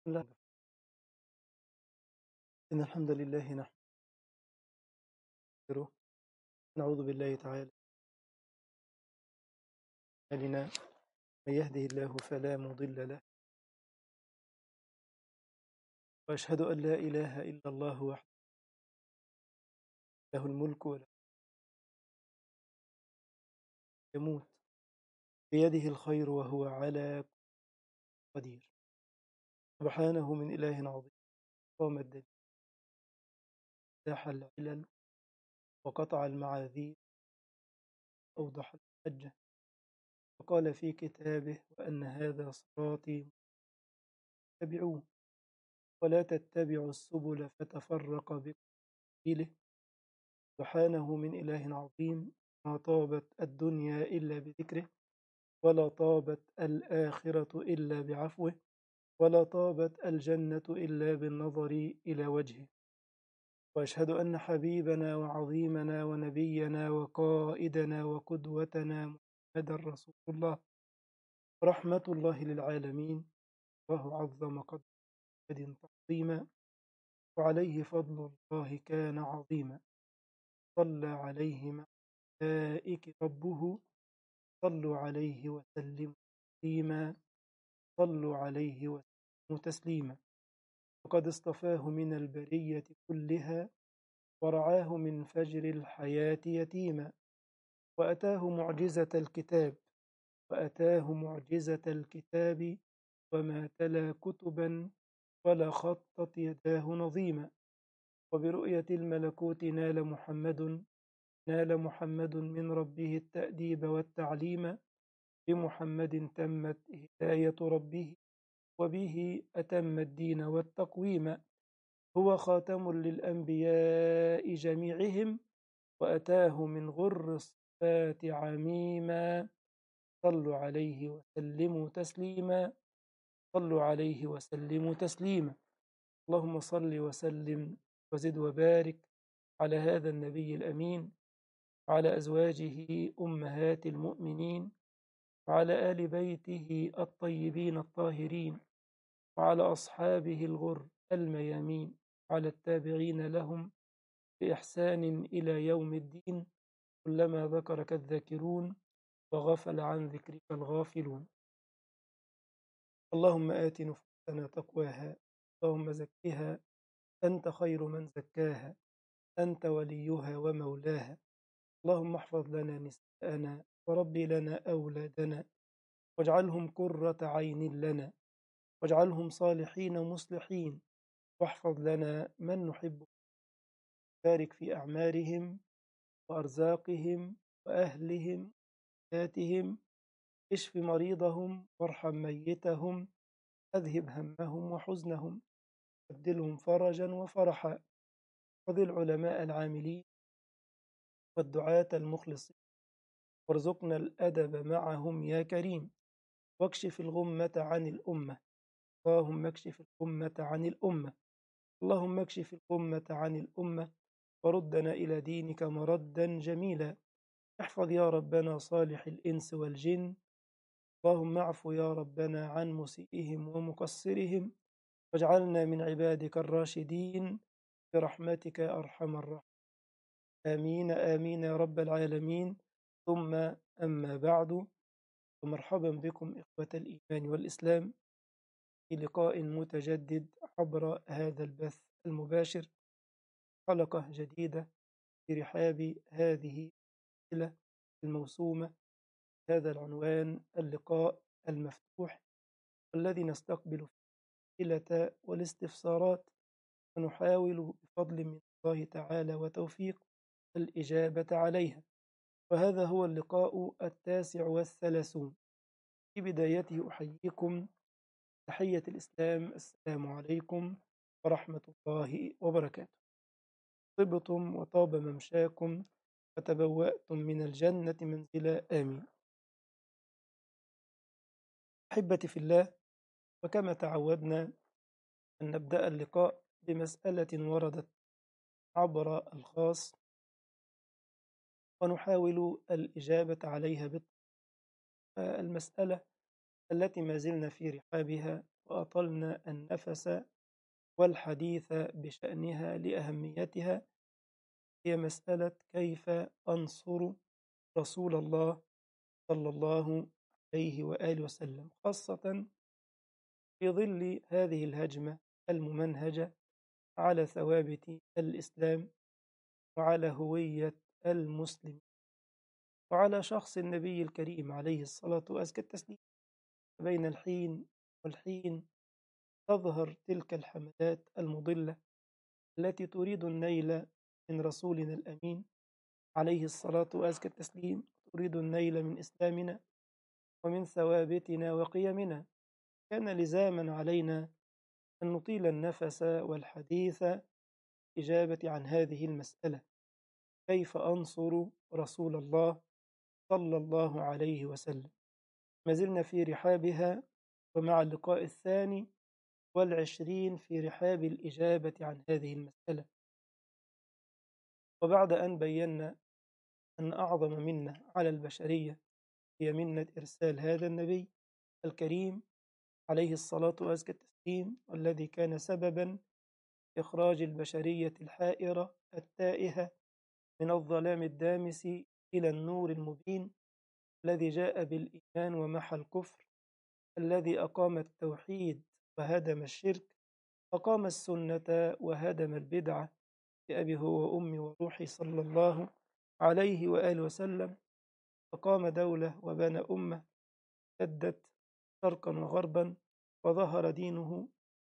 الله إن الحمد لله نحمده نعوذ بالله تعالى لنا من يهده الله فلا مضل له وأشهد أن لا إله إلا الله وحده له الملك وله يموت بيده الخير وهو على كل قدير سبحانه من إله عظيم قام الدليل زاح العلل وقطع المعاذير أوضح الحجة وقال في كتابه وأن هذا صراطي اتبعوه ولا تتبعوا السبل فتفرق بكم سبيله سبحانه من إله عظيم ما طابت الدنيا إلا بذكره ولا طابت الآخرة إلا بعفوه ولا طابت الجنة إلا بالنظر إلى وجهه وأشهد أن حبيبنا وعظيمنا ونبينا وقائدنا وقدوتنا محمد رسول الله رحمة الله للعالمين الله عظم قدر محمد تعظيما وعليه فضل الله كان عظيما صلى عليه ملائك ربه صلوا عليه وسلموا تسليما صلوا عليه وسلموا تسليما وقد اصطفاه من البرية كلها ورعاه من فجر الحياة يتيما وأتاه معجزة الكتاب وأتاه معجزة الكتاب وما تلا كتبا ولا خطت يداه نظيما وبرؤية الملكوت نال محمد نال محمد من ربه التأديب والتعليم بمحمد تمت هداية ربه وبه أتم الدين والتقويم هو خاتم للأنبياء جميعهم وأتاه من غر الصفات عميما صلوا عليه وسلموا تسليما صلوا عليه وسلموا تسليما اللهم صل وسلم وزد وبارك على هذا النبي الأمين وعلى أزواجه أمهات المؤمنين وعلى آل بيته الطيبين الطاهرين وعلى أصحابه الغر الميامين وعلى التابعين لهم بإحسان إلى يوم الدين كلما ذكرك الذاكرون وغفل عن ذكرك الغافلون اللهم آت نفوسنا تقواها اللهم زكها أنت خير من زكاها أنت وليها ومولاها اللهم احفظ لنا نساءنا وربي لنا أولادنا واجعلهم قرة عين لنا واجعلهم صالحين مصلحين واحفظ لنا من نحب بارك في أعمارهم وأرزاقهم وأهلهم وذاتهم اشف مريضهم وارحم ميتهم أذهب همهم وحزنهم أبدلهم فرجا وفرحا خذ العلماء العاملين والدعاة المخلصين وارزقنا الأدب معهم يا كريم واكشف الغمة عن الأمة اللهم اكشف الغمة عن الأمة اللهم اكشف الغمة عن الأمة وردنا إلى دينك مردا جميلا احفظ يا ربنا صالح الإنس والجن اللهم اعف يا ربنا عن مسيئهم ومقصرهم واجعلنا من عبادك الراشدين برحمتك يا أرحم الراحمين آمين آمين يا رب العالمين ثم أما بعد ومرحبا بكم إخوة الإيمان والإسلام في لقاء متجدد عبر هذا البث المباشر حلقة جديدة في رحاب هذه السلسلة الموسومة هذا العنوان اللقاء المفتوح والذي نستقبل فيه الأسئلة والاستفسارات ونحاول بفضل من الله تعالى وتوفيق الإجابة عليها وهذا هو اللقاء التاسع والثلاثون في بدايته أحييكم تحية الإسلام السلام عليكم ورحمة الله وبركاته طبتم وطاب ممشاكم وتبوأتم من الجنة منزلا آمين أحبتي في الله وكما تعودنا أن نبدأ اللقاء بمسألة وردت عبر الخاص ونحاول الإجابة عليها بالمسألة التي ما زلنا في رحابها وأطلنا النفس والحديث بشأنها لأهميتها هي مسألة كيف أنصر رسول الله صلى الله عليه وآله وسلم خاصة في ظل هذه الهجمة الممنهجة على ثوابت الإسلام وعلى هوية المسلم وعلى شخص النبي الكريم عليه الصلاة وأزكى التسليم بين الحين والحين تظهر تلك الحملات المضلة التي تريد النيل من رسولنا الأمين عليه الصلاة وأزكى التسليم تريد النيل من إسلامنا ومن ثوابتنا وقيمنا كان لزاما علينا أن نطيل النفس والحديث إجابة عن هذه المسألة كيف أنصر رسول الله صلى الله عليه وسلم ما زلنا في رحابها ومع اللقاء الثاني والعشرين في رحاب الإجابة عن هذه المسألة وبعد أن بينا أن أعظم منة على البشرية هي منة إرسال هذا النبي الكريم عليه الصلاة وأزكى التسليم والذي كان سببا في إخراج البشرية الحائرة التائهة من الظلام الدامس إلى النور المبين الذي جاء بالإيمان ومحى الكفر الذي أقام التوحيد وهدم الشرك أقام السنة وهدم البدعة بأبي هو وأمي وروحي صلى الله عليه وآله وسلم أقام دولة وبنى أمة سدت شرقا وغربا وظهر دينه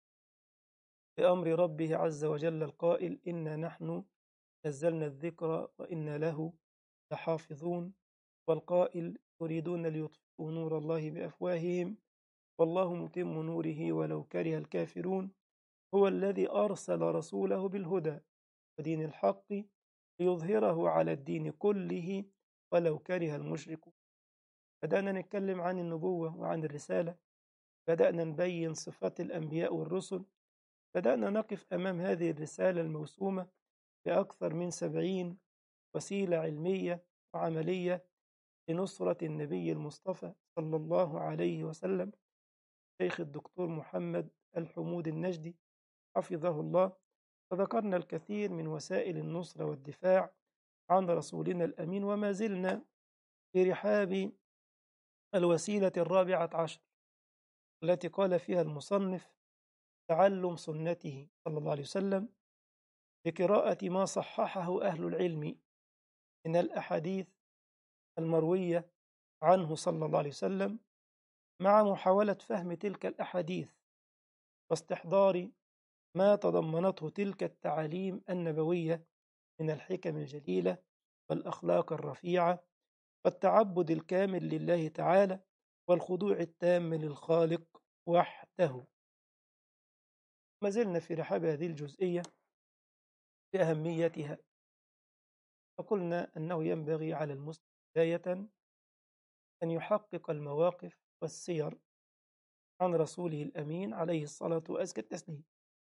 بأمر ربه عز وجل القائل إنا نحن نزلنا الذكر وإنا له لحافظون والقائل يريدون ليطفئوا نور الله بأفواههم والله متم نوره ولو كره الكافرون هو الذي أرسل رسوله بالهدى ودين الحق ليظهره على الدين كله ولو كره المشركون بدأنا نتكلم عن النبوة وعن الرسالة بدأنا نبين صفات الأنبياء والرسل بدأنا نقف أمام هذه الرسالة الموسومة بأكثر من سبعين وسيلة علمية وعملية لنصرة النبي المصطفى صلى الله عليه وسلم شيخ الدكتور محمد الحمود النجدي حفظه الله فذكرنا الكثير من وسائل النصرة والدفاع عن رسولنا الأمين وما زلنا في رحاب الوسيلة الرابعة عشر التي قال فيها المصنف تعلم سنته صلى الله عليه وسلم بقراءة ما صححه أهل العلم من الأحاديث المروية عنه صلى الله عليه وسلم مع محاولة فهم تلك الأحاديث واستحضار ما تضمنته تلك التعاليم النبوية من الحكم الجليلة والأخلاق الرفيعة والتعبد الكامل لله تعالى والخضوع التام للخالق وحده ما زلنا في رحاب هذه الجزئية بأهميتها فقلنا أنه ينبغي على المسلم بداية أن يحقق المواقف والسير عن رسوله الأمين عليه الصلاة وأزكى التسليم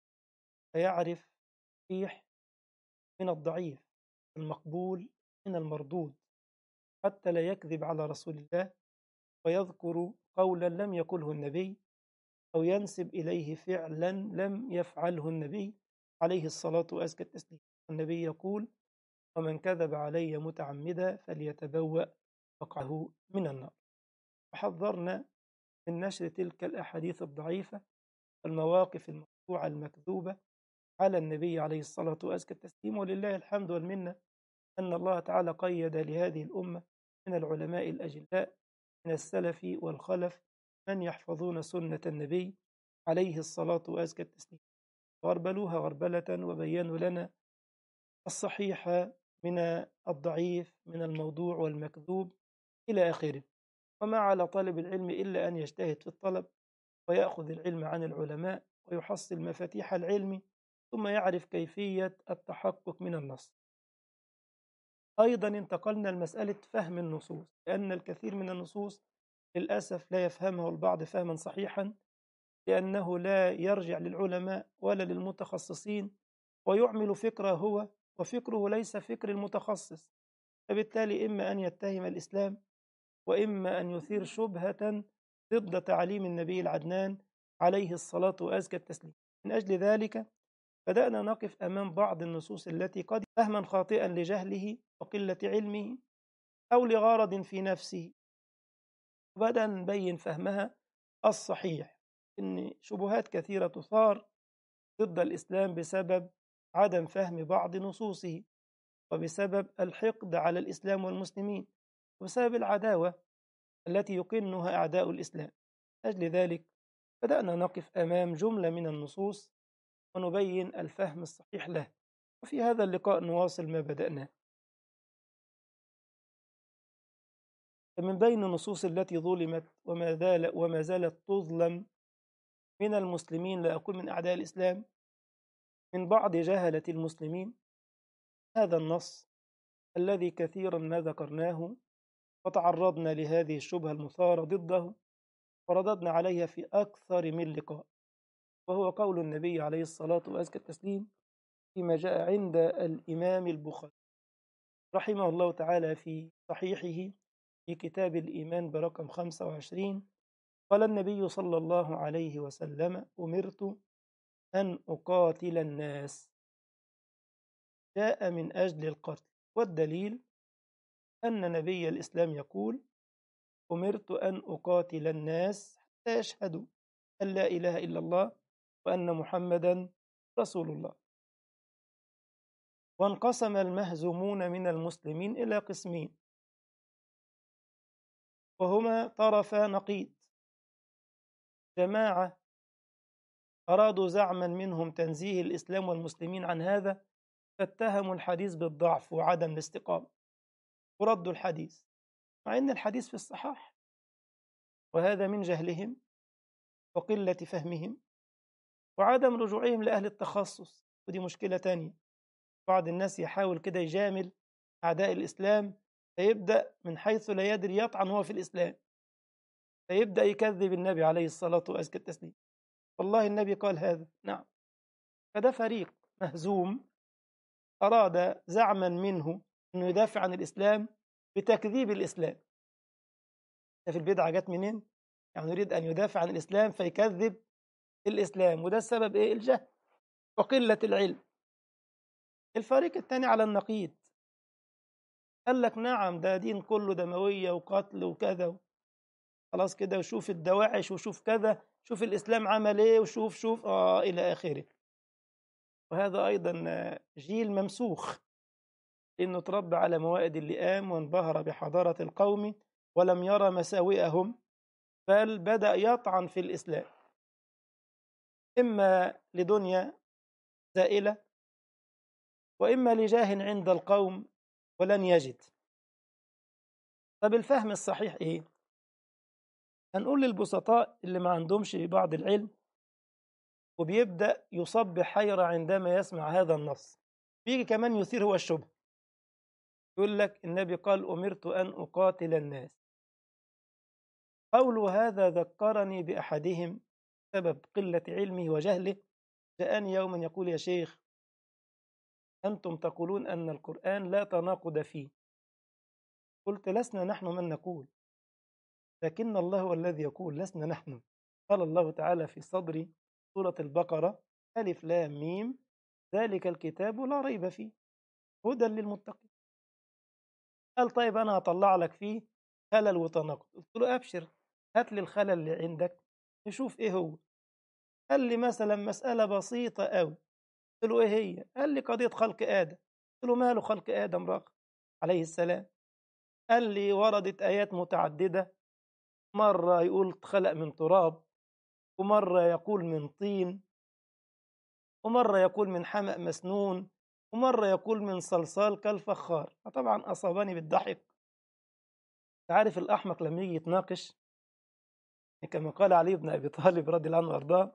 فيعرف الصحيح من الضعيف المقبول من المردود حتى لا يكذب على رسول الله ويذكر قولا لم يقله النبي أو ينسب إليه فعلا لم يفعله النبي عليه الصلاة وأزكى التسليم النبي يقول ومن كذب علي متعمدا فليتبوأ مقعه من النار وحذرنا من نشر تلك الأحاديث الضعيفة والمواقف المقطوعة المكذوبة على النبي عليه الصلاة وأزكى التسليم ولله الحمد والمنة أن الله تعالى قيد لهذه الأمة من العلماء الأجلاء من السلف والخلف من يحفظون سنة النبي عليه الصلاة وأزكى التسليم غربلوها غربلة وبينوا لنا الصحيح من الضعيف من الموضوع والمكذوب إلى آخره وما على طالب العلم إلا أن يجتهد في الطلب ويأخذ العلم عن العلماء ويحصل مفاتيح العلم ثم يعرف كيفية التحقق من النص أيضا انتقلنا لمسألة فهم النصوص لأن الكثير من النصوص للأسف لا يفهمه البعض فهما صحيحا لأنه لا يرجع للعلماء ولا للمتخصصين ويعمل فكره هو وفكره ليس فكر المتخصص فبالتالي إما أن يتهم الإسلام وإما أن يثير شبهة ضد تعليم النبي العدنان عليه الصلاة وأزكى التسليم من أجل ذلك بدأنا نقف أمام بعض النصوص التي قد فهما خاطئا لجهله وقلة علمه أو لغرض في نفسه وبدأنا نبين فهمها الصحيح إن شبهات كثيرة تثار ضد الإسلام بسبب عدم فهم بعض نصوصه وبسبب الحقد على الإسلام والمسلمين وبسبب العداوة التي يقنها أعداء الإسلام أجل ذلك بدأنا نقف أمام جملة من النصوص ونبين الفهم الصحيح له وفي هذا اللقاء نواصل ما بدأناه فمن بين النصوص التي ظلمت وما, زال وما زالت تظلم من المسلمين لا أقول من أعداء الإسلام من بعض جهلة المسلمين هذا النص الذي كثيرا ما ذكرناه وتعرضنا لهذه الشبهة المثارة ضده ورددنا عليها في أكثر من لقاء وهو قول النبي عليه الصلاة وأزكى التسليم فيما جاء عند الإمام البخاري رحمه الله تعالى في صحيحه في كتاب الإيمان برقم 25 قال النبي صلى الله عليه وسلم أمرت أن أقاتل الناس جاء من أجل القتل والدليل أن نبي الإسلام يقول أمرت أن أقاتل الناس حتى يشهدوا أن لا إله إلا الله وأن محمدا رسول الله وانقسم المهزومون من المسلمين إلى قسمين وهما طرفا نقيض جماعة أرادوا زعما منهم تنزيه الإسلام والمسلمين عن هذا فاتهموا الحديث بالضعف وعدم الاستقامة وردوا الحديث مع أن الحديث في الصحاح وهذا من جهلهم وقلة فهمهم وعدم رجوعهم لأهل التخصص ودي مشكلة تانية بعض الناس يحاول كده يجامل أعداء الإسلام فيبدأ من حيث لا يدري يطعن هو في الإسلام فيبدأ يكذب النبي عليه الصلاة وأزكى التسليم والله النبي قال هذا نعم فده فريق مهزوم أراد زعما منه أنه يدافع عن الإسلام بتكذيب الإسلام في البدعة جت منين؟ يعني يريد أن يدافع عن الإسلام فيكذب الإسلام وده السبب إيه؟ الجهل وقلة العلم الفريق الثاني على النقيض قال لك نعم ده دين كله دموية وقتل وكذا خلاص كده وشوف الدواعش وشوف كذا شوف الإسلام عمل إيه وشوف شوف آه إلى آخره وهذا أيضا جيل ممسوخ إنه تربى على موائد اللئام وانبهر بحضارة القوم ولم يرى مساوئهم بل بدأ يطعن في الإسلام إما لدنيا زائلة وإما لجاه عند القوم ولن يجد طب الفهم الصحيح إيه؟ هنقول للبسطاء اللي ما عندهمش بعض العلم وبيبدأ يصبح حيرة عندما يسمع هذا النص بيجي كمان يثير هو الشبه يقول لك النبي قال أمرت أن أقاتل الناس قول هذا ذكرني بأحدهم سبب قلة علمه وجهله جاءني يوما يقول يا شيخ أنتم تقولون أن القرآن لا تناقض فيه قلت لسنا نحن من نقول لكن الله هو الذي يقول لسنا نحن قال الله تعالى في صدر سورة البقرة ألف لام ميم ذلك الكتاب لا ريب فيه هدى للمتقين قال طيب أنا هطلع لك فيه خلل وتناقض قلت له أبشر هات لي الخلل اللي عندك نشوف إيه هو قال لي مثلا مسألة بسيطة أوي قلت له إيه هي قال لي قضية خلق آدم قلت له ماله خلق آدم راق عليه السلام قال لي وردت آيات متعددة مرة يقول خلق من تراب ومرة يقول من طين ومرة يقول من حمأ مسنون ومرة يقول من صلصال كالفخار طبعا أصابني بالضحك عارف الأحمق لما يجي يتناقش كما قال علي بن أبي طالب رضي الله عنه وأرضاه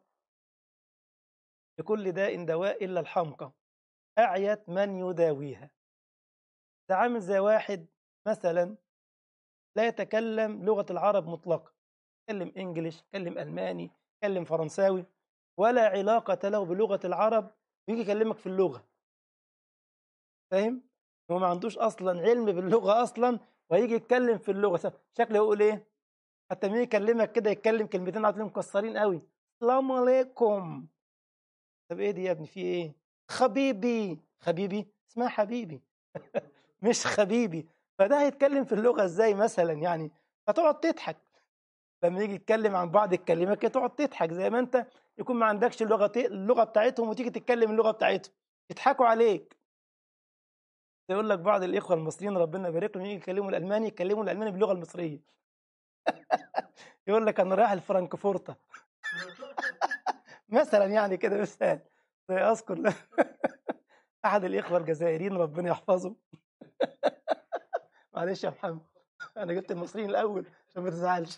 لكل داء دواء إلا الحمقى أعيت من يداويها ده عامل زي واحد مثلا لا يتكلم لغة العرب مطلقا يتكلم إنجليش يتكلم ألماني يتكلم فرنساوي ولا علاقة له بلغة العرب ويجي يكلمك في اللغة فاهم؟ هو ما عندوش أصلا علم باللغة أصلا ويجي يتكلم في اللغة شكله يقول إيه؟ حتى مين يكلمك كده يتكلم كلمتين عاطلين مكسرين قوي السلام عليكم طب ايه دي يا ابني في ايه خبيبي خبيبي اسمها حبيبي مش خبيبي فده هيتكلم في اللغه ازاي مثلا يعني فتقعد تضحك لما يجي يتكلم عن بعض الكلمات كده تقعد تضحك زي ما انت يكون ما عندكش اللغه اللغه بتاعتهم وتيجي تتكلم اللغه بتاعتهم يضحكوا عليك يقول لك بعض الاخوه المصريين ربنا يبارك لهم يجي يكلموا الالماني يكلموا الالماني باللغه المصريه يقول لك انا رايح الفرنكفورتا مثلا يعني كده مثال اذكر احد الاخوه الجزائريين ربنا يحفظه معلش يا محمد انا جبت المصريين الاول عشان ما تزعلش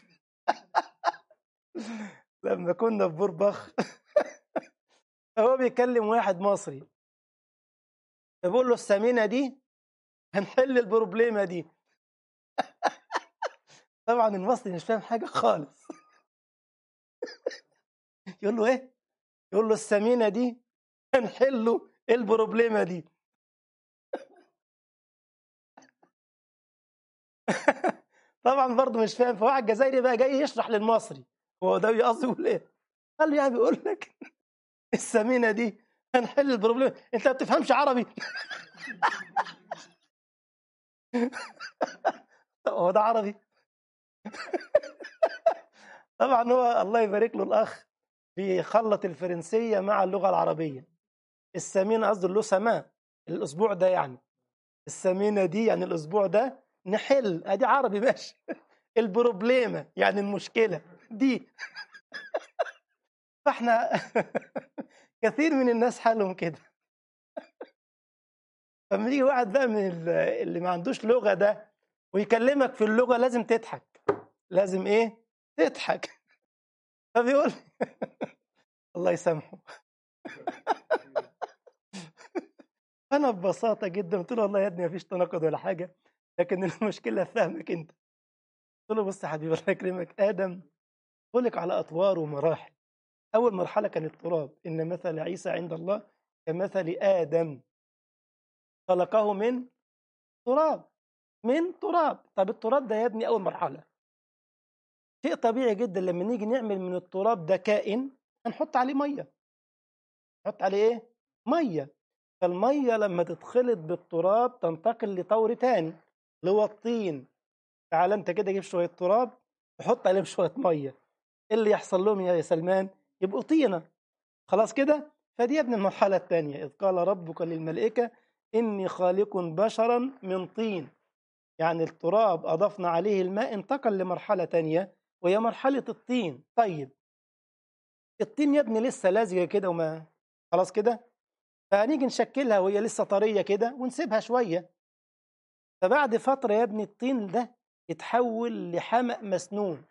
لما كنا في بوربخ هو بيكلم واحد مصري فبقول له السمينه دي هنحل البروبليمه دي طبعا المصري مش فاهم حاجه خالص يقول له ايه يقول له السمينه دي هنحله البروبليمه دي طبعا برضه مش فاهم فواحد جزائري بقى جاي يشرح للمصري هو ده قصده يقول ايه قال له يعني بيقول لك السمينه دي هنحل البروبليم انت ما بتفهمش عربي هو ده عربي طبعا هو الله يبارك له الاخ بيخلط الفرنسيه مع اللغه العربيه السمينه قصده له سماء الاسبوع ده يعني السمينه دي يعني الاسبوع ده نحل ادي عربي ماشي البروبليمه يعني المشكله دي فاحنا كثير من الناس حالهم كده فلما يجي واحد بقى من اللي ما عندوش لغه ده ويكلمك في اللغه لازم تضحك لازم ايه تضحك فبيقول الله يسامحه انا ببساطه جدا قلت له والله يا ابني مفيش تناقض ولا حاجه لكن المشكله في فهمك انت قلت له بص يا حبيبي الله يكرمك ادم خلق على اطوار ومراحل اول مرحله كان التراب ان مثل عيسى عند الله كمثل ادم خلقه من تراب من تراب طب التراب ده يا ابني اول مرحله شيء طبيعي جدا لما نيجي نعمل من التراب ده كائن هنحط عليه ميه نحط عليه ايه ميه فالميه لما تتخلط بالتراب تنتقل لطور تاني اللي هو الطين تعال انت كده جيب شويه تراب وحط عليهم شويه ميه ايه اللي يحصل لهم يا سلمان يبقوا طينه خلاص كده فدي يا ابن المرحله الثانيه اذ قال ربك للملائكه اني خالق بشرا من طين يعني التراب اضفنا عليه الماء انتقل لمرحله ثانيه وهي مرحله الطين طيب الطين يا ابني لسه لازقه كده وما خلاص كده فهنيجي نشكلها وهي لسه طريه كده ونسيبها شويه فبعد فتره يا ابني الطين ده يتحول لحمأ مسنون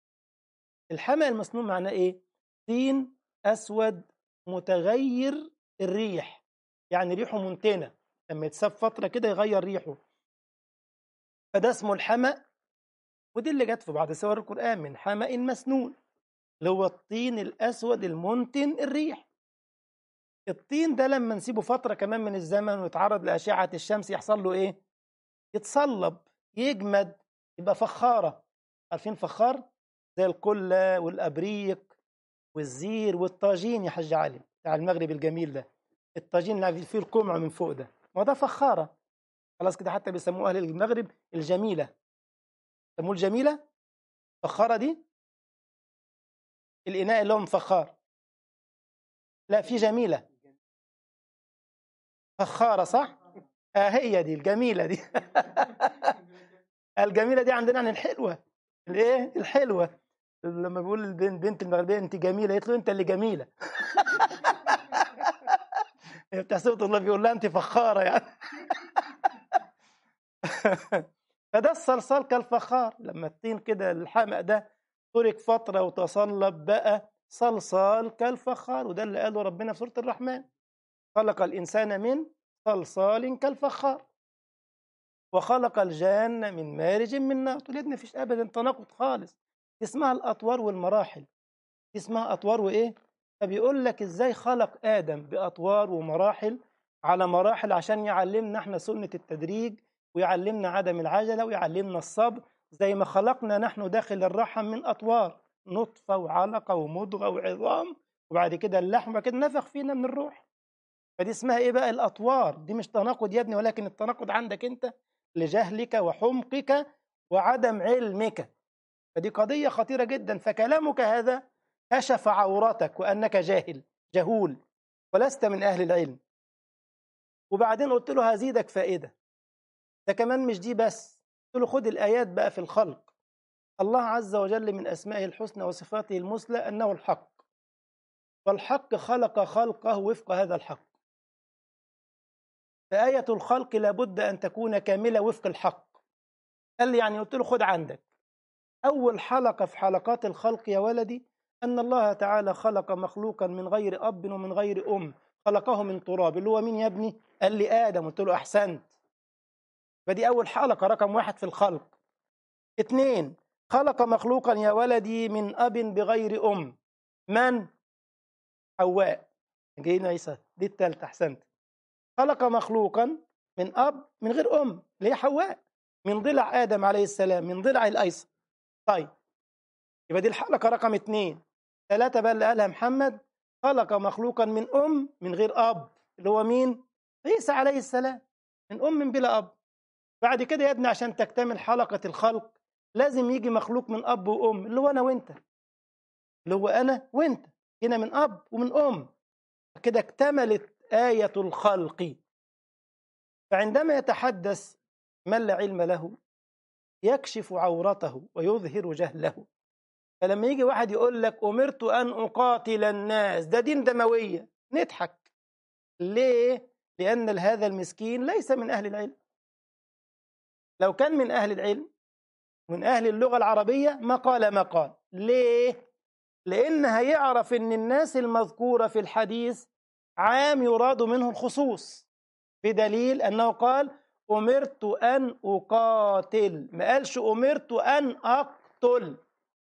الحمأ المسنون معناه ايه طين اسود متغير الريح يعني ريحه منتنه لما يتساب فتره كده يغير ريحه فده اسمه الحمأ ودي اللي جت في بعض سور القرآن من حمأ مسنون اللي هو الطين الأسود المنتن الريح الطين ده لما نسيبه فترة كمان من الزمن ويتعرض لأشعة الشمس يحصل له إيه؟ يتصلب يجمد يبقى فخارة عارفين فخار؟ زي الكلة والأبريق والزير والطاجين يا حاج علي بتاع المغرب الجميل ده الطاجين اللي فيه القمع من فوق ده ما ده فخارة خلاص كده حتى بيسموه أهل المغرب الجميلة سموه الجميلة فخارة دي الإناء اللي هو مفخار لا في جميلة فخارة صح؟ آه هي دي الجميلة دي الجميلة دي عندنا عن الحلوة الايه؟ الحلوة لما بيقول البنت المغربية انت جميلة قلت له انت اللي جميلة بتاع سورة الله بيقول لها انت فخارة يعني فده الصلصال كالفخار لما الطين كده الحمأ ده ترك فترة وتصلب بقى صلصال كالفخار وده اللي قاله ربنا في سورة الرحمن خلق الإنسان من صلصال كالفخار وخلق الجان من مارج من نار تقول ما فيش أبدا تناقض خالص اسمها الأطوار والمراحل اسمها أطوار وإيه فبيقول لك إزاي خلق آدم بأطوار ومراحل على مراحل عشان يعلمنا احنا سنة التدريج ويعلمنا عدم العجلة ويعلمنا الصبر زي ما خلقنا نحن داخل الرحم من أطوار نطفة وعلقة ومضغة وعظام وبعد كده اللحم وبعد كده نفخ فينا من الروح فدي اسمها ايه بقى الاطوار دي مش تناقض يا ابني ولكن التناقض عندك انت لجهلك وحمقك وعدم علمك فدي قضية خطيرة جدا فكلامك هذا كشف عورتك وأنك جاهل جهول ولست من أهل العلم وبعدين قلت له هزيدك فائدة ده كمان مش دي بس قلت له خد الآيات بقى في الخلق الله عز وجل من أسمائه الحسنى وصفاته المثلى أنه الحق والحق خلق خلقه وفق هذا الحق فآية الخلق لابد أن تكون كاملة وفق الحق قال لي يعني قلت له خد عندك أول حلقة في حلقات الخلق يا ولدي أن الله تعالى خلق مخلوقا من غير أب ومن غير أم خلقه من تراب اللي هو مين يا ابني؟ قال لي آدم قلت له أحسنت فدي أول حلقة رقم واحد في الخلق اثنين خلق مخلوقا يا ولدي من أب بغير أم من؟ حواء جينا عيسى دي التالتة أحسنت خلق مخلوقا من أب من غير أم اللي هي حواء من ضلع آدم عليه السلام من ضلع الأيسر طيب يبقى دي الحلقة رقم اثنين ثلاثة بقى اللي قالها محمد خلق مخلوقا من أم من غير أب اللي هو مين؟ عيسى عليه السلام من أم بلا أب بعد كده يا ابني عشان تكتمل حلقة الخلق لازم يجي مخلوق من أب وأم اللي هو أنا وأنت اللي هو أنا وأنت هنا من أب ومن أم كده اكتملت آية الخلق فعندما يتحدث من لا علم له يكشف عورته ويظهر جهله فلما يجي واحد يقول لك أمرت أن أقاتل الناس ده دين دموية نضحك ليه؟ لأن هذا المسكين ليس من أهل العلم لو كان من أهل العلم من أهل اللغة العربية ما قال ما قال ليه؟ لأن هيعرف أن الناس المذكورة في الحديث عام يراد منه الخصوص بدليل أنه قال أمرت أن أقاتل ما قالش أمرت أن أقتل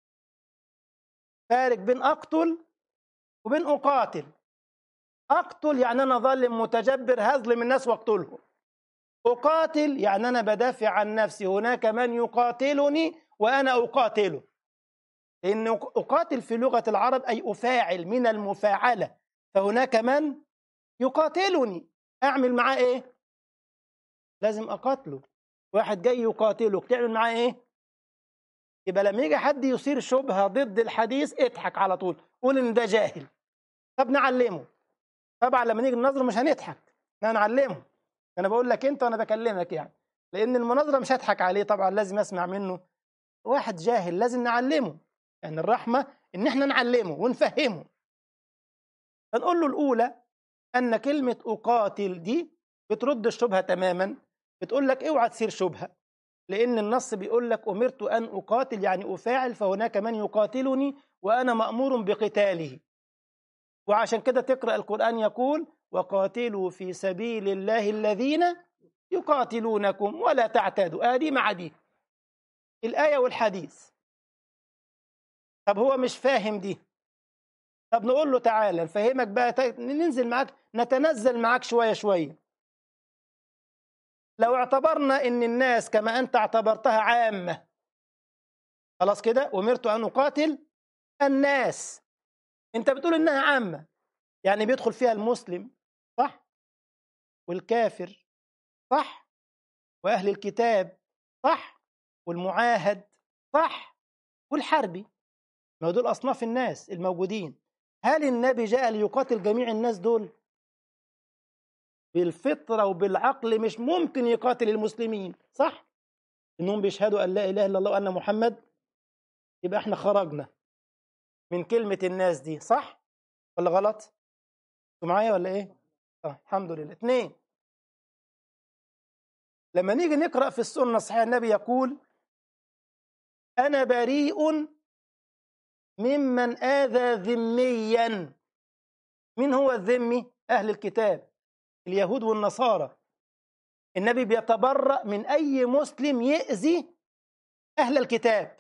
فارق بين أقتل وبين أقاتل أقتل يعني أنا ظالم متجبر هظلم الناس وأقتلهم أقاتل يعني أنا بدافع عن نفسي هناك من يقاتلني وأنا أقاتله لأن أقاتل في لغة العرب أي أفاعل من المفاعلة فهناك من يقاتلني أعمل معاه إيه؟ لازم أقاتله واحد جاي يقاتلك تعمل معاه إيه؟ يبقى لما يجي حد يثير شبهة ضد الحديث اضحك على طول قول إن ده جاهل طب نعلمه طبعا لما نيجي النظر مش هنضحك لا نعلمه أنا بقول لك أنت وأنا بكلمك يعني لأن المناظرة مش هضحك عليه طبعا لازم أسمع منه واحد جاهل لازم نعلمه يعني الرحمة إن إحنا نعلمه ونفهمه فنقول له الأولى أن كلمة أقاتل دي بترد الشبهة تماما بتقول لك اوعى تصير شبهة لأن النص بيقول لك أمرت أن أقاتل يعني أفاعل فهناك من يقاتلني وأنا مأمور بقتاله وعشان كده تقرأ القرآن يقول وقاتلوا في سبيل الله الذين يقاتلونكم ولا تعتادوا آدي مع دي الآية والحديث طب هو مش فاهم دي طب نقول له تعالى نفهمك بقى ننزل معاك نتنزل معاك شوية شوية لو اعتبرنا ان الناس كما انت اعتبرتها عامة خلاص كده أمرت أن أقاتل الناس انت بتقول انها عامة يعني بيدخل فيها المسلم صح والكافر صح وأهل الكتاب صح والمعاهد صح والحربي ما دول أصناف الناس الموجودين هل النبي جاء ليقاتل جميع الناس دول بالفطرة وبالعقل مش ممكن يقاتل المسلمين صح إنهم بيشهدوا أن لا إله إلا الله وأن محمد يبقى احنا خرجنا من كلمة الناس دي صح ولا غلط انتوا معايا ولا ايه اه الحمد لله اثنين لما نيجي نقرأ في السنة الصحيحة النبي يقول أنا بريء ممن آذى ذميا من هو الذمي؟ أهل الكتاب اليهود والنصارى النبي بيتبرأ من أي مسلم يأذي أهل الكتاب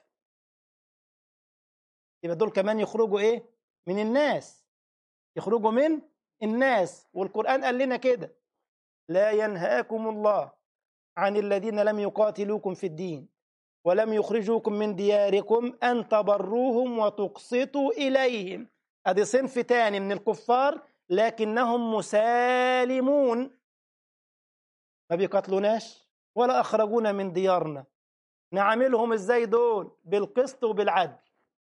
يبقى دول كمان يخرجوا إيه؟ من الناس يخرجوا من الناس والقرآن قال لنا كده لا ينهاكم الله عن الذين لم يقاتلوكم في الدين ولم يخرجوكم من دياركم أن تبروهم وتقسطوا إليهم أدي صنف تاني من الكفار لكنهم مسالمون ما بيقتلوناش ولا أخرجونا من ديارنا نعاملهم ازاي دول بالقسط وبالعدل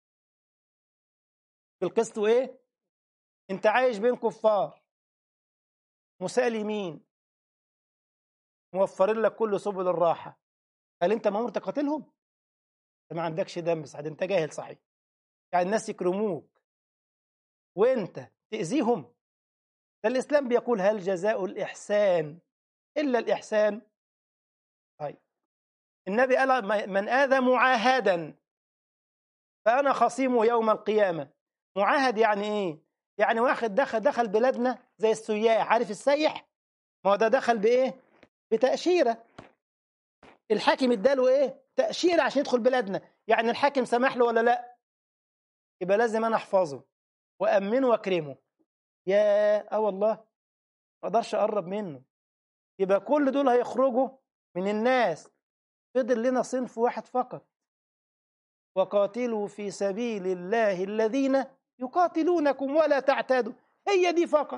بالقسط وايه انت عايش بين كفار مسالمين موفرين لك كل سبل الراحه هل انت مامور تقاتلهم انت ما عندكش دم بس انت جاهل صحيح يعني الناس يكرموك وانت تاذيهم ده الاسلام بيقول هل جزاء الاحسان الا الاحسان طيب النبي قال من اذى معاهدا فانا خصيمه يوم القيامه معاهد يعني ايه يعني واحد دخل دخل بلادنا زي السياح عارف السيح ما هو ده دخل بايه بتاشيره الحاكم اداله ايه تاشيره عشان يدخل بلادنا يعني الحاكم سمح له ولا لا يبقى لازم انا احفظه وامنه واكرمه يا اه والله ما اقدرش اقرب منه يبقى كل دول هيخرجوا من الناس فضل لنا صنف واحد فقط وقاتلوا في سبيل الله الذين يقاتلونكم ولا تعتادوا هي دي فقط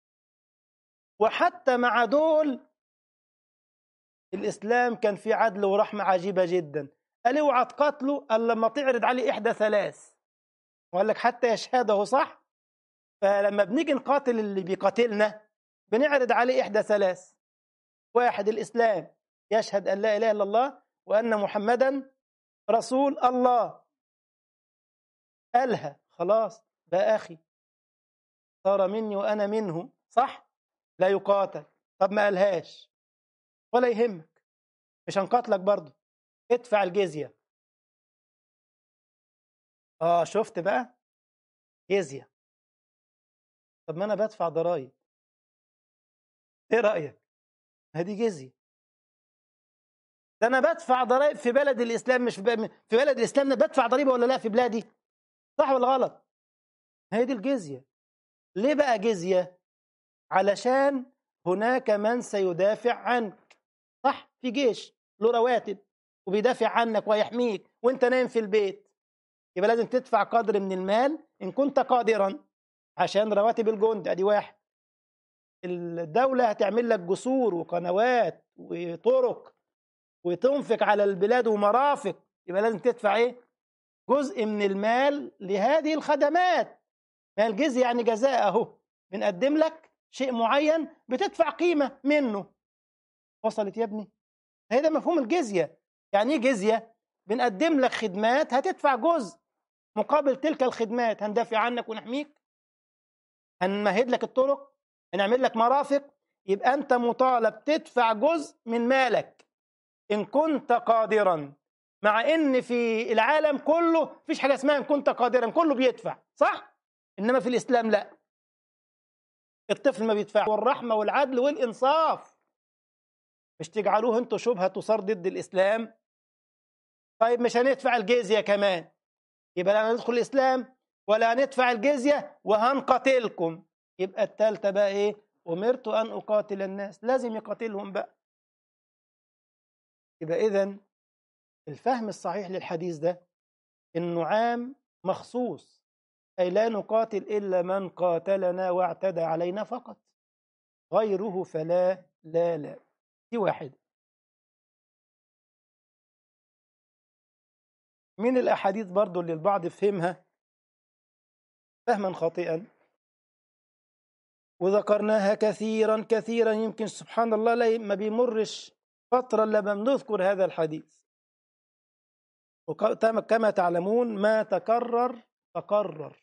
وحتى مع دول الإسلام كان في عدل ورحمة عجيبة جدا قال اوعى تقاتله قال لما تعرض عليه إحدى ثلاث وقال لك حتى يشهده صح فلما بنيجي نقاتل اللي بيقاتلنا بنعرض عليه إحدى ثلاث واحد الإسلام يشهد أن لا إله إلا الله وأن محمدا رسول الله قالها خلاص ده أخي صار مني وأنا منه صح لا يقاتل طب ما قالهاش ولا يهمك مش هنقاتلك برضه ادفع الجزية اه شفت بقى جزية طب ما انا بدفع ضرائب ايه رأيك هذه جزية ده انا بدفع ضرائب في بلد الاسلام مش في بلد الاسلام انا بدفع ضريبه ولا لا في بلادي صح ولا غلط هي دي الجزيه ليه بقى جزيه علشان هناك من سيدافع عنك صح في جيش له رواتب وبيدافع عنك ويحميك وانت نايم في البيت يبقى لازم تدفع قدر من المال ان كنت قادرا عشان رواتب الجند ادي واحد الدولة هتعمل لك جسور وقنوات وطرق وتنفق على البلاد ومرافق يبقى لازم تدفع ايه جزء من المال لهذه الخدمات ما الجزية يعني جزاء اهو بنقدم لك شيء معين بتدفع قيمة منه وصلت يا ابني هذا مفهوم الجزية يعني ايه جزية بنقدم لك خدمات هتدفع جزء مقابل تلك الخدمات هندافع عنك ونحميك هنمهد لك الطرق هنعمل لك مرافق يبقى انت مطالب تدفع جزء من مالك ان كنت قادرا مع ان في العالم كله مفيش حاجه اسمها ان كنت قادرا كله بيدفع صح انما في الاسلام لا الطفل ما بيدفع والرحمه والعدل والانصاف مش تجعلوه انتوا شبهه تصار ضد الاسلام طيب مش هندفع الجزيه كمان يبقى لا ندخل الاسلام ولا هندفع الجزيه وهنقاتلكم يبقى الثالثه بقى ايه امرت ان اقاتل الناس لازم يقاتلهم بقى يبقى اذا الفهم الصحيح للحديث ده انه عام مخصوص اي لا نقاتل الا من قاتلنا واعتدى علينا فقط غيره فلا لا لا دي واحده من الاحاديث برضو اللي البعض فهمها فهما خاطئا وذكرناها كثيرا كثيرا يمكن سبحان الله لا ما بيمرش فترة لما بنذكر هذا الحديث وكما تعلمون ما تكرر تقرر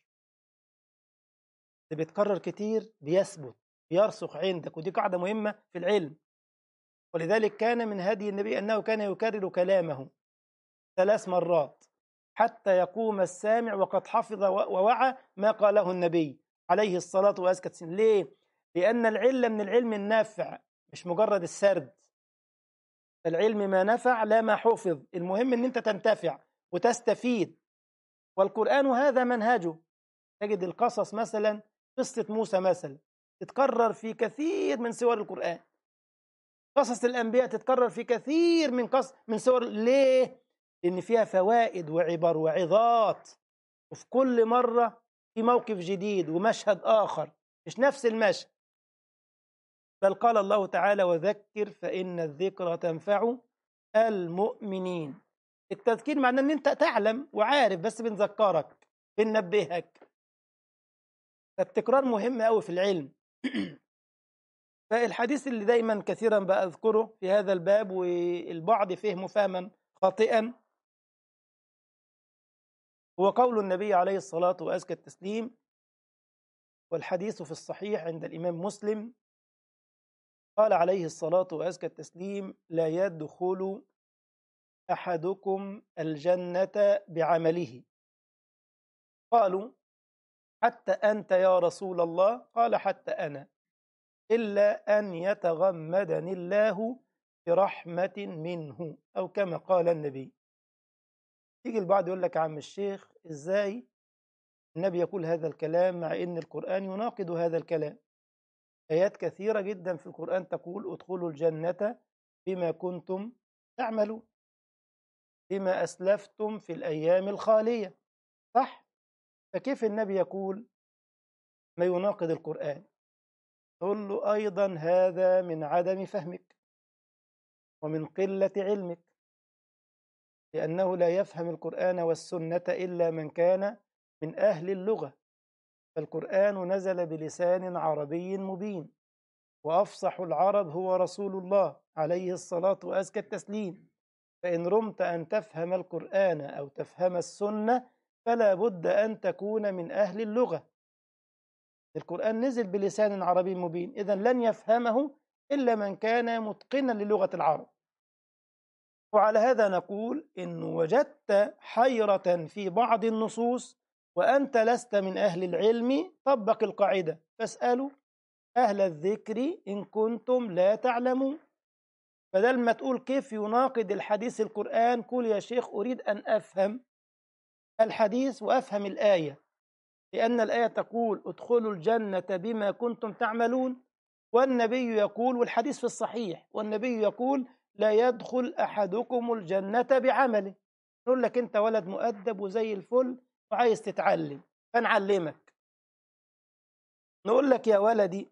اللي بيتكرر كتير بيثبت بيرسخ عندك ودي قاعدة مهمة في العلم ولذلك كان من هدي النبي أنه كان يكرر كلامه ثلاث مرات حتى يقوم السامع وقد حفظ ووعى ما قاله النبي عليه الصلاة والسلام ليه؟ لأن العلة من العلم النافع مش مجرد السرد العلم ما نفع لا ما حفظ المهم ان انت تنتفع وتستفيد والقرآن هذا منهجه تجد القصص مثلا قصة موسى مثلا تتكرر في كثير من سور القرآن قصص الأنبياء تتكرر في كثير من قص من سور ليه؟ لأن فيها فوائد وعبر وعظات وفي كل مرة في موقف جديد ومشهد آخر مش نفس المشهد بل قال الله تعالى وذكر فإن الذكرى تنفع المؤمنين التذكير معناه ان انت تعلم وعارف بس بنذكرك بننبهك فالتكرار مهم قوي في العلم فالحديث اللي دايما كثيرا بأذكره في هذا الباب والبعض فهمه فهما خاطئا هو قول النبي عليه الصلاة وأزكى التسليم والحديث في الصحيح عند الإمام مسلم قال عليه الصلاة وأزكى التسليم لا يدخل أحدكم الجنة بعمله قالوا حتى أنت يا رسول الله قال حتى أنا إلا أن يتغمدني الله برحمة منه أو كما قال النبي يجي البعض يقول لك عم الشيخ إزاي النبي يقول هذا الكلام مع إن القرآن يناقض هذا الكلام آيات كثيرة جدا في القرآن تقول ادخلوا الجنة بما كنتم تعملون بما أسلفتم في الأيام الخالية صح؟ فكيف النبي يقول ما يناقض القرآن تقول له أيضا هذا من عدم فهمك ومن قلة علمك لأنه لا يفهم القرآن والسنة إلا من كان من أهل اللغة فالقرآن نزل بلسان عربي مبين وأفصح العرب هو رسول الله عليه الصلاة وأزكى التسليم فإن رمت أن تفهم القرآن أو تفهم السنة فلا بد أن تكون من أهل اللغة القرآن نزل بلسان عربي مبين إذا لن يفهمه إلا من كان متقنا للغة العرب وعلى هذا نقول إن وجدت حيرة في بعض النصوص وأنت لست من أهل العلم طبق القاعدة فاسألوا أهل الذكر إن كنتم لا تعلمون بدل ما تقول كيف يناقض الحديث القرآن قول يا شيخ أريد أن أفهم الحديث وأفهم الآية لأن الآية تقول ادخلوا الجنة بما كنتم تعملون والنبي يقول والحديث في الصحيح والنبي يقول لا يدخل أحدكم الجنة بعمله نقول لك أنت ولد مؤدب وزي الفل وعايز تتعلم فنعلمك نقول لك يا ولدي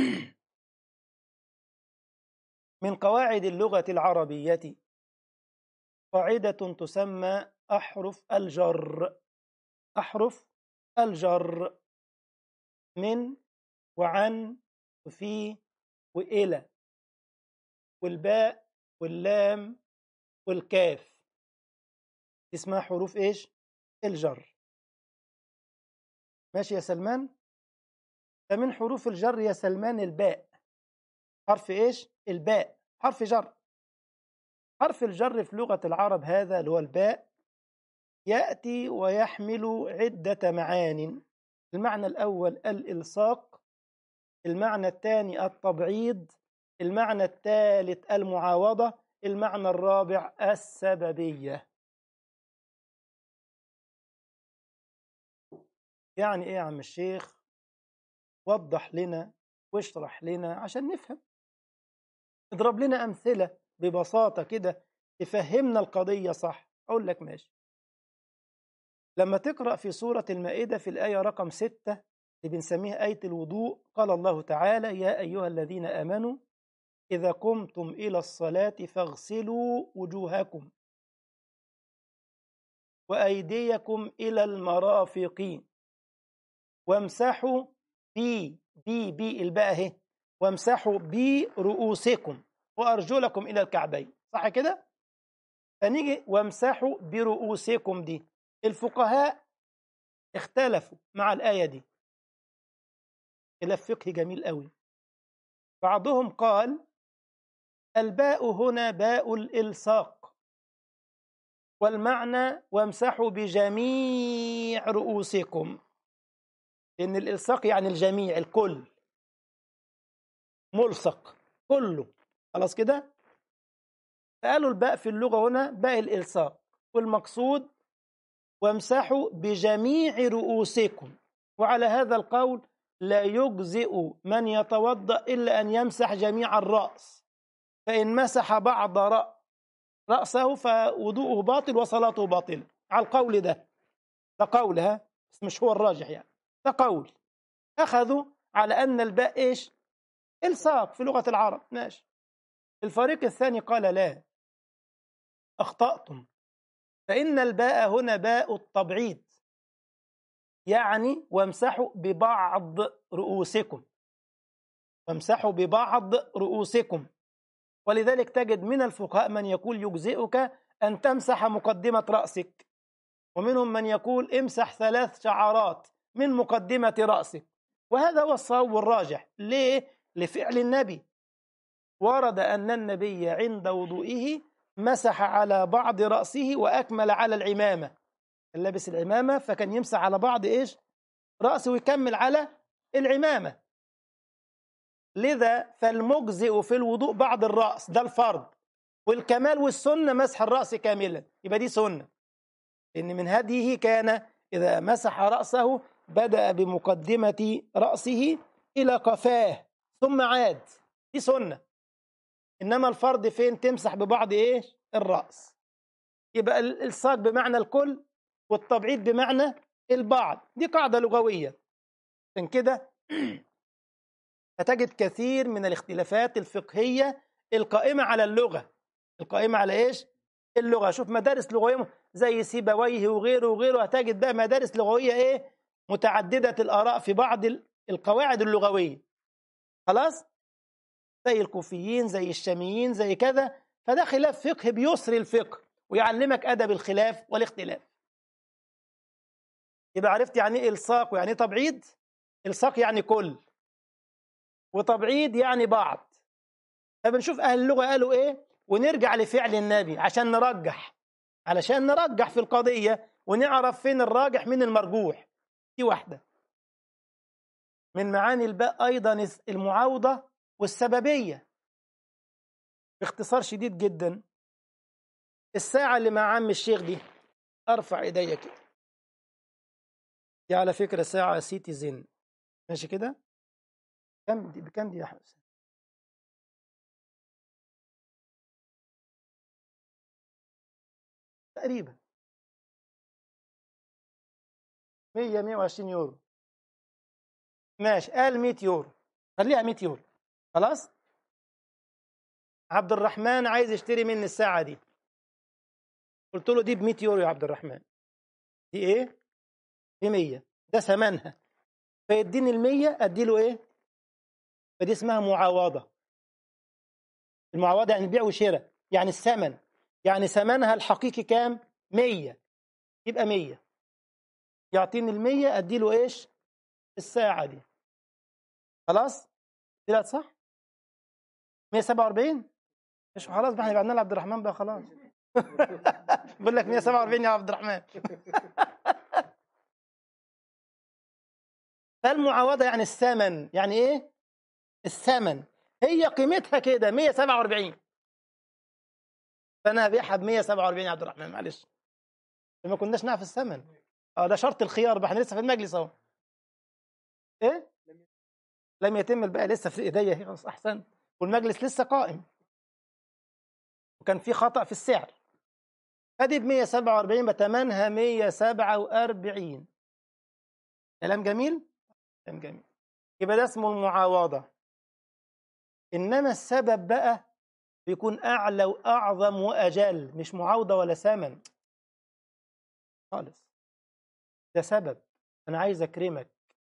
من قواعد اللغة العربية قاعدة تسمى أحرف الجر أحرف الجر من وعن وفي وإلى والباء واللام والكاف اسمها حروف إيش؟ الجر ماشي يا سلمان؟ فمن حروف الجر يا سلمان الباء حرف إيش؟ الباء حرف جر حرف الجر في لغة العرب هذا اللي هو الباء يأتي ويحمل عدة معان المعنى الأول الإلصاق المعنى الثاني التبعيض المعنى الثالث المعاوضة المعنى الرابع السببية يعني إيه يا عم الشيخ وضح لنا واشرح لنا عشان نفهم اضرب لنا أمثلة ببساطة كده تفهمنا القضية صح أقول لك ماشي لما تقرأ في سورة المائدة في الآية رقم ستة اللي بنسميها آية الوضوء قال الله تعالى يا أيها الذين آمنوا إذا قمتم إلى الصلاة فاغسلوا وجوهكم وأيديكم إلى المرافق وامسحوا بي بي بي الباء اهي وامسحوا برؤوسكم وأرجلكم إلى الكعبين صح كده؟ فنيجي وامسحوا برؤوسكم دي الفقهاء اختلفوا مع الآية دي خلاف فقهي جميل قوي بعضهم قال الباء هنا باء الإلصاق والمعنى وامسحوا بجميع رؤوسكم لأن الإلصاق يعني الجميع الكل ملصق كله خلاص كده فقالوا الباء في اللغة هنا باء الإلصاق والمقصود وامسحوا بجميع رؤوسكم وعلى هذا القول لا يجزئ من يتوضأ إلا أن يمسح جميع الرأس فإن مسح بعض رأس رأسه فوضوءه باطل وصلاته باطلة على القول ده ده قول ها بس مش هو الراجح يعني ده قول أخذوا على أن الباء إيش إلصاق في لغة العرب ماشي الفريق الثاني قال لا أخطأتم فإن الباء هنا باء التبعيض يعني وامسحوا ببعض رؤوسكم وامسحوا ببعض رؤوسكم ولذلك تجد من الفقهاء من يقول يجزئك أن تمسح مقدمة رأسك ومنهم من يقول امسح ثلاث شعرات من مقدمة رأسك وهذا هو الصواب الراجح ليه؟ لفعل النبي ورد أن النبي عند وضوئه مسح على بعض رأسه وأكمل على العمامة كان لابس العمامة فكان يمسح على بعض إيش رأسه ويكمل على العمامة لذا فالمجزئ في الوضوء بعض الرأس ده الفرض والكمال والسنة مسح الرأس كاملا يبقى دي سنة إن من هديه كان إذا مسح رأسه بدأ بمقدمة رأسه إلى قفاه ثم عاد دي سنة إنما الفرض فين تمسح ببعض إيه الرأس يبقى الإلصاق بمعنى الكل والتبعيض بمعنى البعض دي قاعدة لغوية عشان كده هتجد كثير من الاختلافات الفقهية القائمة على اللغة القائمة على إيش اللغة شوف مدارس لغوية زي سيبويه وغيره وغيره هتجد بقى مدارس لغوية إيه متعددة الآراء في بعض القواعد اللغوية خلاص زي الكوفيين زي الشاميين زي كذا فده خلاف فقه بيسري الفقه ويعلمك أدب الخلاف والاختلاف يبقى عرفت يعني ايه الصاق ويعني ايه تبعيض الصاق يعني كل وتبعيض يعني بعض فبنشوف اهل اللغه قالوا ايه ونرجع لفعل النبي عشان نرجح علشان نرجح في القضيه ونعرف فين الراجح من المرجوح دي واحده من معاني الباء ايضا المعاوضه والسببيه باختصار شديد جدا الساعه اللي مع عم الشيخ دي ارفع ايديا كده دي على فكرة ساعة سيتيزن ماشي كده كم دي بكم دي يا حسن تقريبا 100 120 يورو ماشي قال 100 يورو خليها 100 يورو خلاص عبد الرحمن عايز يشتري مني الساعة دي قلت له دي ب 100 يورو يا عبد الرحمن دي ايه ب 100 ده ثمنها فيديني ال 100 ادي له ايه فدي اسمها معاوضه المعاوضه يعني بيع وشراء يعني الثمن يعني ثمنها الحقيقي كام 100 يبقى 100 يعطيني ال 100 ادي له ايش الساعه دي خلاص طلعت صح 147 مش خلاص بقى احنا بعنا عبد الرحمن بقى خلاص بقول لك 147 يا عبد الرحمن فالمعاوضة يعني الثمن يعني ايه الثمن هي قيمتها كده 147 فانا هبيعها ب 147 يا عبد الرحمن معلش ما كناش نعرف الثمن اه ده شرط الخيار بقى احنا لسه في المجلس اهو ايه لم يتم البيع لسه في ايديا خلاص احسن والمجلس لسه قائم وكان في خطأ في السعر ادي ب 147 بتمنها 147 كلام جميل كلام جميل يبقى ده اسمه المعاوضة إنما السبب بقى بيكون أعلى وأعظم وأجل مش معاوضة ولا ثمن خالص ده سبب أنا عايز أكرمك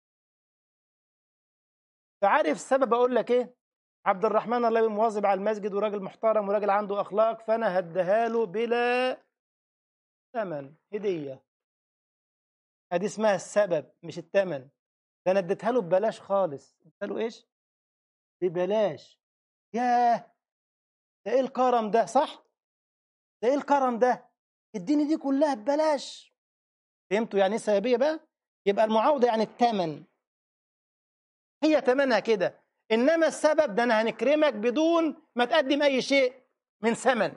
فعارف السبب أقول لك إيه عبد الرحمن الله مواظب على المسجد وراجل محترم وراجل عنده أخلاق فأنا هديها له بلا ثمن هدية ادي اسمها السبب مش الثمن ده انا اديتها له ببلاش خالص اديتها له ايش ببلاش ياه ده ايه الكرم ده صح ده ايه الكرم ده اديني دي كلها ببلاش فهمتوا يعني ايه سببيه بقى يبقى المعاوضه يعني الثمن هي ثمنها كده انما السبب ده انا هنكرمك بدون ما تقدم اي شيء من ثمن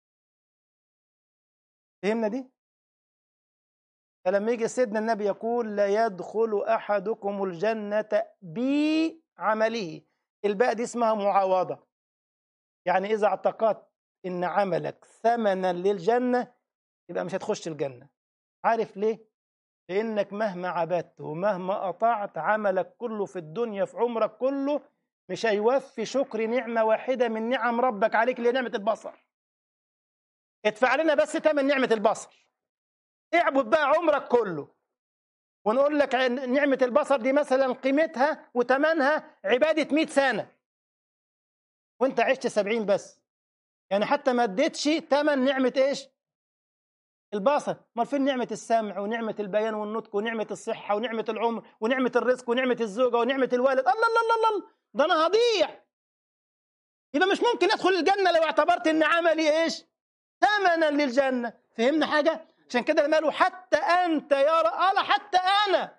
فهمنا دي فلما يجي سيدنا النبي يقول لا يدخل احدكم الجنه بعمله الباء دي اسمها معاوضه يعني اذا اعتقدت إن عملك ثمنا للجنة يبقى مش هتخش الجنة عارف ليه؟ لأنك مهما عبدت ومهما أطعت عملك كله في الدنيا في عمرك كله مش هيوفي شكر نعمة واحدة من نعم ربك عليك اللي هي نعمة البصر ادفع لنا بس تمن نعمة البصر اعبد بقى عمرك كله ونقول لك نعمة البصر دي مثلا قيمتها وتمنها عبادة 100 سنة وانت عشت 70 بس يعني حتى ما اديتش تمن نعمة ايش البصر ما فين نعمة السمع ونعمة البيان والنطق ونعمة الصحة ونعمة العمر ونعمة الرزق ونعمة الزوجة ونعمة الوالد الله الله الله الله ده انا هضيع يبقى مش ممكن ادخل الجنة لو اعتبرت ان عملي ايش ثمنا للجنة فهمنا حاجة عشان كده لما قالوا حتى انت يا رب قال حتى انا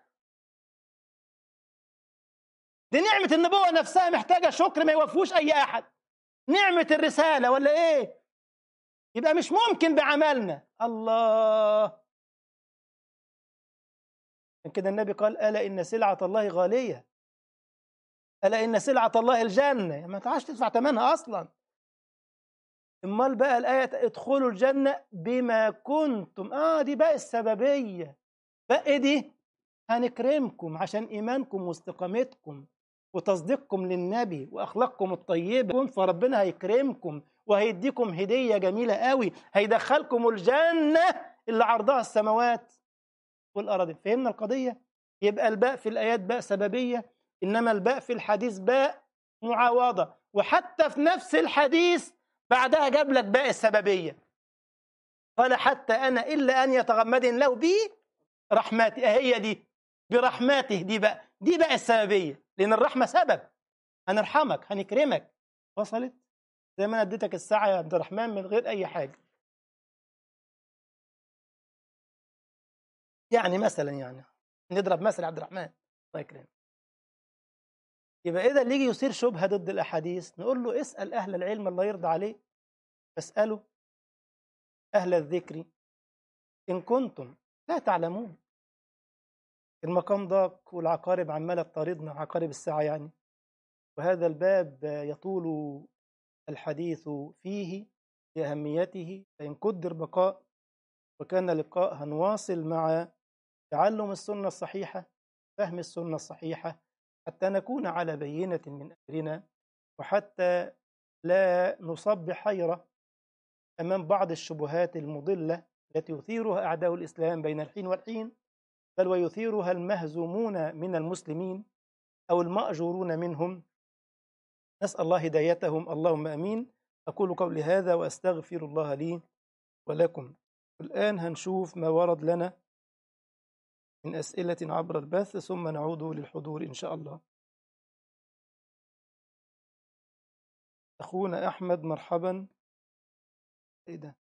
دي نعمة النبوة نفسها محتاجة شكر ما يوفوش اي احد نعمة الرسالة ولا ايه يبقى مش ممكن بعملنا الله عشان كده النبي قال ألا إن سلعة الله غالية ألا إن سلعة الله الجنة ما تعرفش تدفع ثمنها أصلا امال بقى الآية ادخلوا الجنة بما كنتم آه دي بقى السببية بقى دي هنكرمكم عشان إيمانكم واستقامتكم وتصديقكم للنبي وأخلاقكم الطيبة فربنا هيكرمكم وهيديكم هدية جميلة قوي هيدخلكم الجنة اللي عرضها السماوات والأراضي فهمنا القضية يبقى الباء في الآيات باء سببية إنما الباء في الحديث باء معاوضة وحتى في نفس الحديث بعدها جاب لك باء السببية قال حتى أنا إلا أن يتغمد له بي رحمتي هي دي برحمته دي بقى دي بقى السببية لأن الرحمة سبب هنرحمك هنكرمك وصلت زي ما انا اديتك الساعه يا عبد الرحمن من غير اي حاجه يعني مثلا يعني نضرب مثل عبد الرحمن الله يكرمك يبقى اذا اللي يجي يثير شبهه ضد الاحاديث نقول له اسال اهل العلم الله يرضى عليه فاسالوا اهل الذكر ان كنتم لا تعلمون المقام ضاق والعقارب عماله تطاردنا عقارب الساعه يعني وهذا الباب يطول الحديث فيه لأهميته فإن قدر بقاء وكان لقاء هنواصل مع تعلم السنة الصحيحة فهم السنة الصحيحة حتى نكون على بينة من أمرنا وحتى لا نصب بحيرة أمام بعض الشبهات المضلة التي يثيرها أعداء الإسلام بين الحين والحين بل ويثيرها المهزومون من المسلمين أو المأجورون منهم نسأل الله هدايتهم اللهم أمين أقول قولي هذا وأستغفر الله لي ولكم الآن هنشوف ما ورد لنا من أسئلة عبر البث ثم نعود للحضور إن شاء الله أخونا أحمد مرحبا إيه ده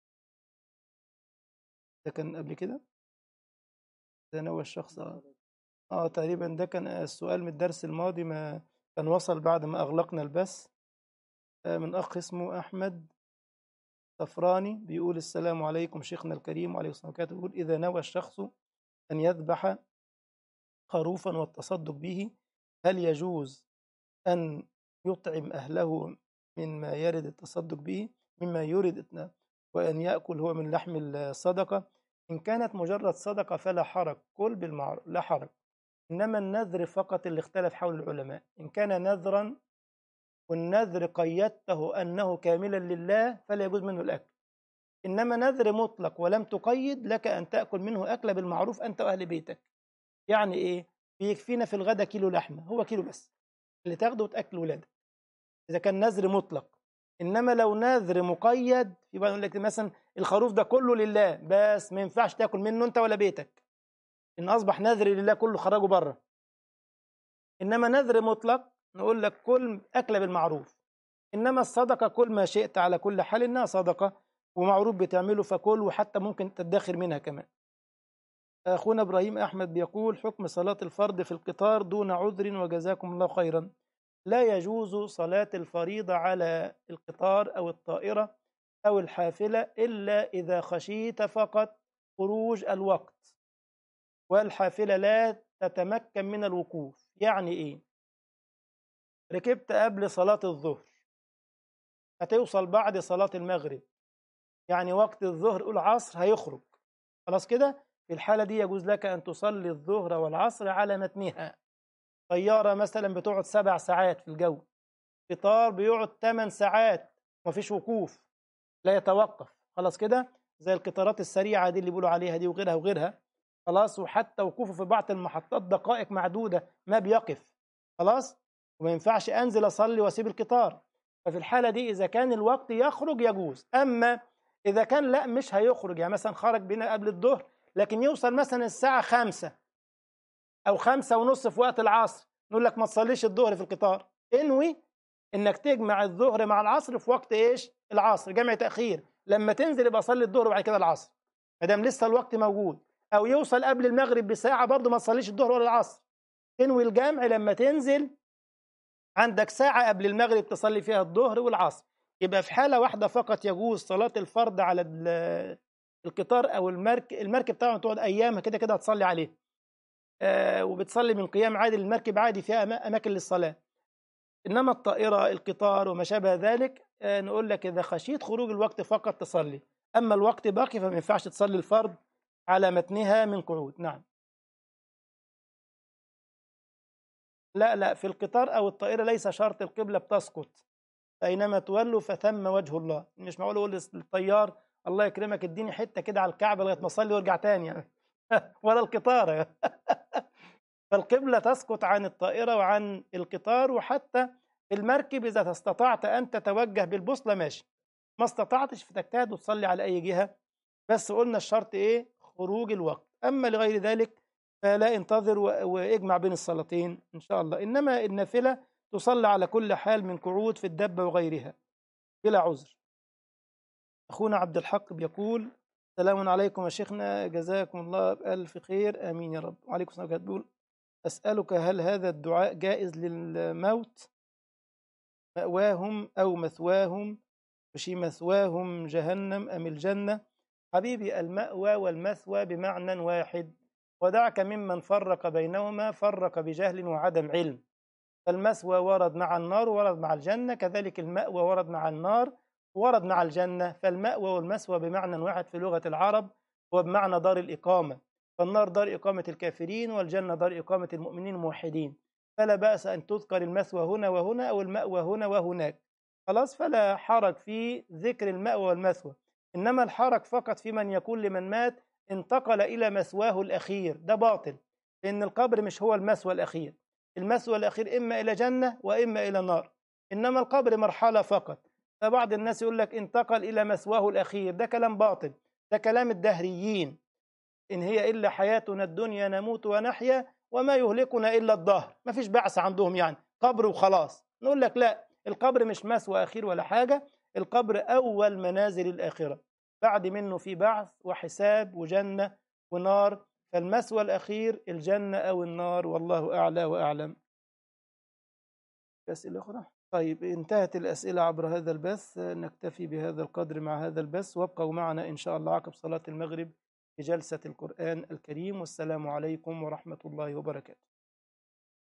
ده كان قبل كده ده نوى الشخص آه. آه تقريبا ده كان السؤال من الدرس الماضي ما كان وصل بعد ما أغلقنا البث من أخ اسمه أحمد صفراني بيقول السلام عليكم شيخنا الكريم وعليه الصلاة والسلام يقول إذا نوى الشخص أن يذبح خروفا والتصدق به هل يجوز أن يطعم أهله مما يرد التصدق به مما يرد وأن يأكل هو من لحم الصدقة إن كانت مجرد صدقة فلا حرج كل بالمعروف لا حرج إنما النذر فقط اللي اختلف حول العلماء إن كان نذرا والنذر قيدته أنه كاملا لله فلا يجوز منه الأكل إنما نذر مطلق ولم تقيد لك أن تأكل منه أكل بالمعروف أنت وأهل بيتك يعني إيه؟ بيكفينا في الغداء كيلو لحمة هو كيلو بس اللي تاخده وتأكل ولادك إذا كان نذر مطلق إنما لو نذر مقيد يبقى يقول لك مثلا الخروف ده كله لله بس ما ينفعش تاكل منه أنت ولا بيتك إن أصبح نذر لله كله خرجه بره إنما نذر مطلق نقول لك كل أكلة بالمعروف إنما الصدقة كل ما شئت على كل حال إنها صدقة ومعروف بتعمله فكل وحتى ممكن تدخر منها كمان أخونا إبراهيم أحمد بيقول حكم صلاة الفرض في القطار دون عذر وجزاكم الله خيرا لا يجوز صلاة الفريضة على القطار أو الطائرة أو الحافلة إلا إذا خشيت فقط خروج الوقت والحافلة لا تتمكن من الوقوف يعني إيه ركبت قبل صلاة الظهر هتوصل بعد صلاة المغرب يعني وقت الظهر قول عصر هيخرج خلاص كده في الحالة دي يجوز لك أن تصلي الظهر والعصر على متنها طيارة مثلا بتقعد سبع ساعات في الجو قطار بيقعد ثمان ساعات مفيش وقوف لا يتوقف خلاص كده زي القطارات السريعة دي اللي بيقولوا عليها دي وغيرها وغيرها خلاص وحتى وقوفه في بعض المحطات دقائق معدودة ما بيقف خلاص وما ينفعش أنزل أصلي وأسيب القطار ففي الحالة دي إذا كان الوقت يخرج يجوز أما إذا كان لا مش هيخرج يعني مثلا خرج بنا قبل الظهر لكن يوصل مثلا الساعة خمسة أو خمسة ونص في وقت العصر نقول لك ما تصليش الظهر في القطار انوي انك تجمع الظهر مع العصر في وقت ايش العصر جمع تاخير لما تنزل يبقى صلي الظهر وبعد كده العصر ما دام لسه الوقت موجود او يوصل قبل المغرب بساعه برضه ما تصليش الظهر ولا العصر انوي الجمع لما تنزل عندك ساعه قبل المغرب تصلي فيها الظهر والعصر يبقى في حاله واحده فقط يجوز صلاه الفرض على القطار او المركب المركب طبعا تقعد ايام كده كده هتصلي عليه آه وبتصلي من قيام عادي المركب عادي فيها اماكن للصلاه انما الطائره القطار وما شابه ذلك آه نقول لك اذا خشيت خروج الوقت فقط تصلي اما الوقت باقي فما ينفعش تصلي الفرض على متنها من قعود نعم لا لا في القطار او الطائره ليس شرط القبله بتسقط اينما تولوا فثم وجه الله مش معقول اقول للطيار الله يكرمك اديني حته كده على الكعبه لغايه ما اصلي وارجع تاني يعني ولا القطار فالقبلة تسقط عن الطائرة وعن القطار وحتى المركب إذا استطعت أن تتوجه بالبوصلة ماشي ما استطعتش فتجتهد وتصلي على أي جهة بس قلنا الشرط إيه خروج الوقت أما لغير ذلك فلا انتظر واجمع بين الصلاتين إن شاء الله إنما النافلة تصلى على كل حال من قعود في الدبة وغيرها بلا عذر أخونا عبد الحق بيقول السلام عليكم يا شيخنا جزاكم الله بألف خير آمين يا رب وعليكم السلام بيقول أسألك هل هذا الدعاء جائز للموت مأواهم أو مثواهم وشي مثواهم جهنم أم الجنة حبيبي المأوى والمثوى بمعنى واحد ودعك ممن فرق بينهما فرق بجهل وعدم علم فالمثوى ورد مع النار ورد مع الجنة كذلك المأوى ورد مع النار ورد مع الجنة فالمأوى والمثوى بمعنى واحد في لغة العرب وبمعنى دار الإقامة فالنار دار إقامة الكافرين والجنة دار إقامة المؤمنين الموحدين فلا بأس أن تذكر المثوى هنا وهنا أو المأوى هنا وهناك خلاص فلا حرج في ذكر المأوى والمثوى إنما الحرج فقط في من يقول لمن مات انتقل إلى مثواه الأخير ده باطل لأن القبر مش هو المثوى الأخير المثوى الأخير إما إلى جنة وإما إلى نار إنما القبر مرحلة فقط فبعض الناس يقول لك انتقل إلى مثواه الأخير ده كلام باطل ده كلام الدهريين إن هي إلا حياتنا الدنيا نموت ونحيا وما يهلكنا إلا الدهر ما فيش بعث عندهم يعني قبر وخلاص نقول لك لا القبر مش مثوى أخير ولا حاجة القبر أول منازل الآخرة بعد منه في بعث وحساب وجنة ونار فالمثوى الأخير الجنة أو النار والله أعلى وأعلم أسئلة أخرى طيب انتهت الأسئلة عبر هذا البث نكتفي بهذا القدر مع هذا البث وابقوا معنا إن شاء الله عقب صلاة المغرب في جلسة القرآن الكريم والسلام عليكم ورحمة الله وبركاته